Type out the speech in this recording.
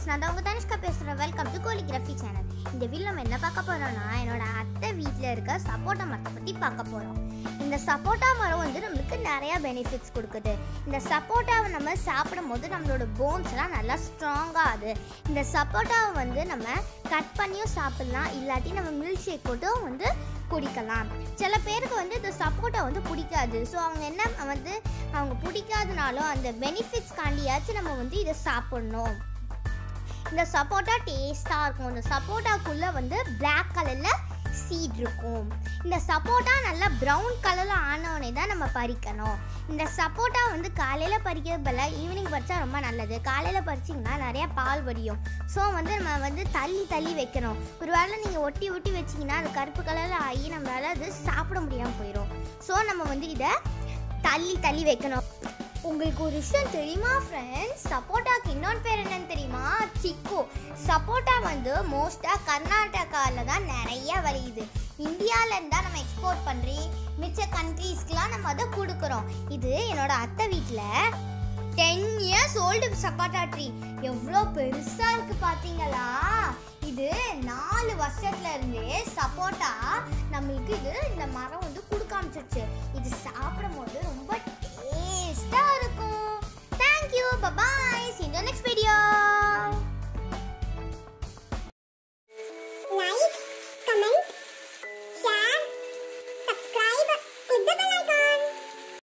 friends நான் தான் உங்கள் தனிஷ்கா பேசுகிறேன் வெல்கம் டு கோலிகிராஃபி சேனல் இந்த வீடியோ நம்ம என்ன பார்க்க போகிறோம்னா என்னோட அத்தை வீட்டில் இருக்க சப்போட்டா மரத்தை பற்றி பார்க்க போகிறோம் இந்த சப்போட்டா மரம் வந்து நம்மளுக்கு நிறையா பெனிஃபிட்ஸ் கொடுக்குது இந்த சப்போட்டாவை நம்ம சாப்பிடும் போது நம்மளோட போன்ஸ்லாம் நல்லா ஸ்ட்ராங்காக ஆகுது இந்த சப்போட்டாவை வந்து நம்ம கட் பண்ணியும் சாப்பிடலாம் இல்லாட்டி நம்ம மில்க் ஷேக் போட்டும் வந்து குடிக்கலாம் சில பேருக்கு வந்து இந்த சப்போட்டா வந்து பிடிக்காது ஸோ அவங்க என்ன வந்து அவங்க பிடிக்காதனாலும் அந்த பெனிஃபிட்ஸ் காண்டியாச்சும் நம்ம வந்து இதை சாப்பிடணும் இந்த சப்போட்டா டேஸ்ட்டாக இருக்கும் இந்த சப்போட்டாக்குள்ளே வந்து Black கலரில் சீட் இருக்கும் இந்த சப்போட்டா நல்லா ப்ரௌன் கலரில் ஆனவுடனே தான் நம்ம பறிக்கணும் இந்த சப்போட்டா வந்து காலையில் பறிக்கிறது பதிலாக ஈவினிங் பறிச்சா ரொம்ப நல்லது காலையில் பறிச்சிங்கன்னா நிறையா பால் வடியும் ஸோ வந்து நம்ம வந்து தள்ளி தள்ளி வைக்கணும் ஒரு வேளை நீங்கள் ஒட்டி ஒட்டி வச்சிங்கன்னா அது கருப்பு கலரில் ஆகி நம்மளால் அது சாப்பிட முடியாமல் போயிடும் ஸோ நம்ம வந்து இதை தள்ளி தள்ளி வைக்கணும் உங்களுக்கு ஒரு விஷயம் தெரியுமா ஃப்ரெண்ட்ஸ் சப்போட்டாக்கு இன்னொரு பேர் என்னன்னு தெரியுமா சிக்கு சப்போட்டா வந்து மோஸ்ட்டாக கர்நாடகாவில் தான் நிறைய விளையுது இந்தியாவிலேருந்து தான் நம்ம எக்ஸ்போர்ட் பண்ணி மிச்ச கண்ட்ரீஸ்க்கெலாம் நம்ம அதை கொடுக்குறோம் இது என்னோட அத்தை வீட்டில் ten years old sapota tree எவ்வளோ பெருசாக இருக்குது பார்த்தீங்களா இது நாலு வருஷத்துல இருந்தே சப்போட்டா நம்மளுக்கு இது இந்த மரம் வந்து கொடுக்க ஆரம்பிச்சிருச்சு